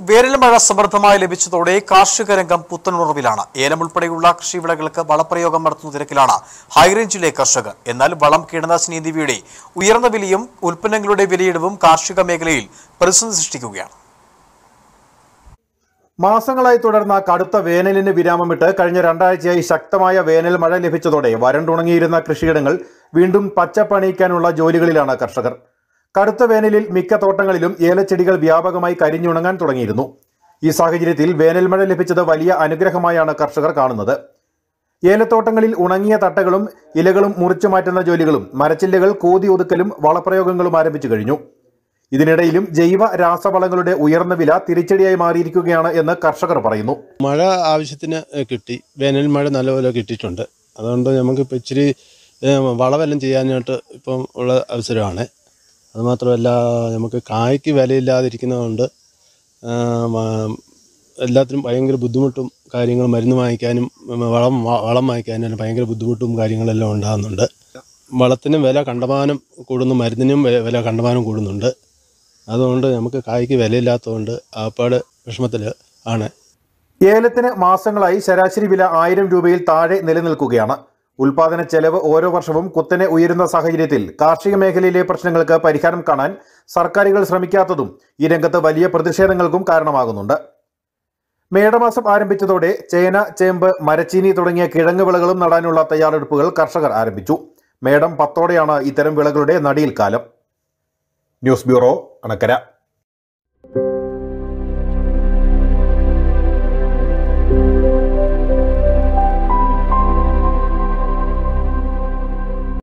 വേനൽ മഴ സമൃദ്ധമായി ലഭിച്ചതോടെ കാർഷിക രംഗം പുത്തനുണർവിലാണ് ഏലം ഉൾപ്പെടെയുള്ള കൃഷിവിളകൾക്ക് വളപ്രയോഗം നടത്തുന്ന തിരക്കിലാണ് ഹൈറേഞ്ചിലെ കർഷകർ എന്നാൽ വളം കീടനാശിനി എന്നിവയുടെ ഉയർന്ന വിലയും ഉൽപ്പന്നങ്ങളുടെ വിലയിടിവും കാർഷിക മേഖലയിൽ പ്രതിസന്ധി സൃഷ്ടിക്കുകയാണ് മാസങ്ങളായി തുടർന്ന കടുത്ത വേനലിന് വിരാമമിട്ട് കഴിഞ്ഞ രണ്ടാഴ്ചയായി ശക്തമായ വേനൽ മഴ ലഭിച്ചതോടെ വരണ്ടുണങ്ങിയിരുന്ന കൃഷിയിടങ്ങൾ വീണ്ടും പച്ചപ്പണിയിക്കാനുള്ള ജോലികളിലാണ് കർഷകർ കടുത്ത വേനലിൽ മിക്ക തോട്ടങ്ങളിലും ഏലച്ചെടികൾ വ്യാപകമായി കരിഞ്ഞുണങ്ങാൻ തുടങ്ങിയിരുന്നു ഈ സാഹചര്യത്തിൽ വേനൽ മഴ ലഭിച്ചത് വലിയ അനുഗ്രഹമായാണ് കർഷകർ കാണുന്നത് ഏലത്തോട്ടങ്ങളിൽ ഉണങ്ങിയ തട്ടകളും ഇലകളും മുറിച്ചു മാറ്റുന്ന ജോലികളും മരച്ചില്ലകൾ കോതി ഒതുക്കലും വളപ്രയോഗങ്ങളും ആരംഭിച്ചു കഴിഞ്ഞു ഇതിനിടയിലും ജൈവ രാസവളങ്ങളുടെ ഉയർന്ന വില തിരിച്ചടിയായി മാറിയിരിക്കുകയാണ് എന്ന് കർഷകർ പറയുന്നു മഴ ആവശ്യത്തിന് കിട്ടി വേനൽ മഴ നല്ലപോലെ കിട്ടിയിട്ടുണ്ട് അതുകൊണ്ട് നമുക്കിപ്പോൾ ഇച്ചിരി ഏഹ്, വളമെല്ലാം ചെയ്യാനായിട്ട് ഇപ്പം ഉള്ള അവസരമാണ് അതുമാത്രമല്ല നമുക്ക് കായ്ക്ക് വിലയില്ലാതിരിക്കുന്നതുകൊണ്ട് ആഹ്, മ- എല്ലാത്തിനും ഭയങ്കര ബുദ്ധിമുട്ടും കാര്യങ്ങളും മരുന്ന് വാങ്ങിക്കാനും ഉം, വളം വ- വളം വാങ്ങിക്കാനും ഭയങ്കര ബുദ്ധിമുട്ടും കാര്യങ്ങളെല്ലാം ഉണ്ടാകുന്നുണ്ട് വളത്തിനും വില കണ്ടമാനം കൂടുന്നു മരുന്നിനും വെ- വില കണ്ടമാനം കൂടുന്നുണ്ട് അതുകൊണ്ട് നമുക്ക് കായ്ക്ക് വിലയില്ലാത്തതുകൊണ്ട് ആപ്പാട് വിഷമത്തിൽ ആണ് ഏലത്തിന് മാസങ്ങളായി ശരാശരി വില ആയിരം രൂപയിൽ താഴെ നിലനിൽക്കുകയാണ് ഉൽപാദന ചെലവ് ഓരോ വർഷവും കുത്തനെ ഉയരുന്ന സാഹചര്യത്തിൽ കാർഷിക മേഖലയിലെ പ്രശ്നങ്ങൾക്ക് പരിഹാരം കാണാൻ സർക്കാരുകൾ ശ്രമിക്കാത്തതും ഈ രംഗത്ത് വലിയ പ്രതിഷേധങ്ങൾക്കും കാരണമാകുന്നുണ്ട് മേടമാസം ആരംഭിച്ചതോടെ ചേന ചേമ്പ് മരച്ചീനി തുടങ്ങിയ കിഴങ്ങ് വിളകളും നടാനുള്ള തയ്യാറെടുപ്പുകൾ കർഷകർ ആരംഭിച്ചു മേടം പത്തോടെയാണ് ഇത്തരം വിളകളുടെ നടിയിൽ കാലം ന്യൂസ് ബ്യൂറോ അണക്കര